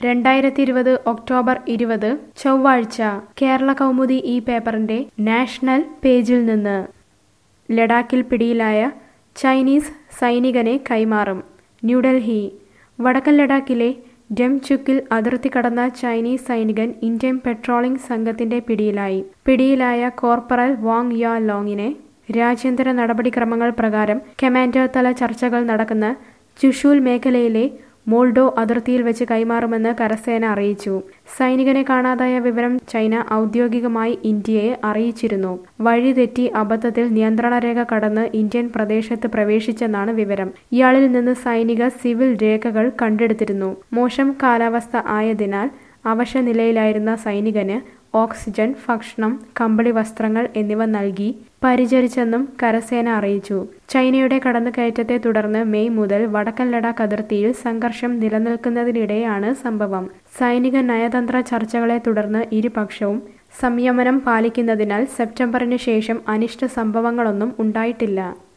രണ്ടായിരത്തി ഇരുപത് ഒക്ടോബർ ഇരുപത് ചൊവ്വാഴ്ച കേരള കൗമുദി ഈ പേപ്പറിന്റെ നാഷണൽ പേജിൽ നിന്ന് ലഡാക്കിൽ പിടിയിലായ ചൈനീസ് സൈനികനെ കൈമാറും ന്യൂഡൽഹി വടക്കൻ ലഡാക്കിലെ ഡെംചുക്കിൽ അതിർത്തി കടന്ന ചൈനീസ് സൈനികൻ ഇന്ത്യൻ പെട്രോളിംഗ് സംഘത്തിന്റെ പിടിയിലായി പിടിയിലായ കോർപ്പറൽ വാങ് യാ ലോങ്ങിനെ രാജ്യാന്തര നടപടിക്രമങ്ങൾ പ്രകാരം കമാൻഡർ തല ചർച്ചകൾ നടക്കുന്ന ചുഷൂൽ മേഖലയിലെ മോൾഡോ അതിർത്തിയിൽ വെച്ച് കൈമാറുമെന്ന് കരസേന അറിയിച്ചു സൈനികനെ കാണാതായ വിവരം ചൈന ഔദ്യോഗികമായി ഇന്ത്യയെ അറിയിച്ചിരുന്നു വഴിതെറ്റി അബദ്ധത്തിൽ നിയന്ത്രണരേഖ കടന്ന് ഇന്ത്യൻ പ്രദേശത്ത് പ്രവേശിച്ചെന്നാണ് വിവരം ഇയാളിൽ നിന്ന് സൈനിക സിവിൽ രേഖകൾ കണ്ടെടുത്തിരുന്നു മോശം കാലാവസ്ഥ ആയതിനാൽ അവശനിലയിലായിരുന്ന സൈനികന് ഓക്സിജൻ ഭക്ഷണം കമ്പിളി വസ്ത്രങ്ങൾ എന്നിവ നൽകി പരിചരിച്ചെന്നും കരസേന അറിയിച്ചു ചൈനയുടെ കടന്നുകയറ്റത്തെ തുടർന്ന് മെയ് മുതൽ വടക്കൻ ലഡാക്ക് അതിർത്തിയിൽ സംഘർഷം നിലനിൽക്കുന്നതിനിടെയാണ് സംഭവം സൈനിക നയതന്ത്ര ചർച്ചകളെ തുടർന്ന് ഇരുപക്ഷവും സംയമനം പാലിക്കുന്നതിനാൽ സെപ്റ്റംബറിന് ശേഷം അനിഷ്ട സംഭവങ്ങളൊന്നും ഉണ്ടായിട്ടില്ല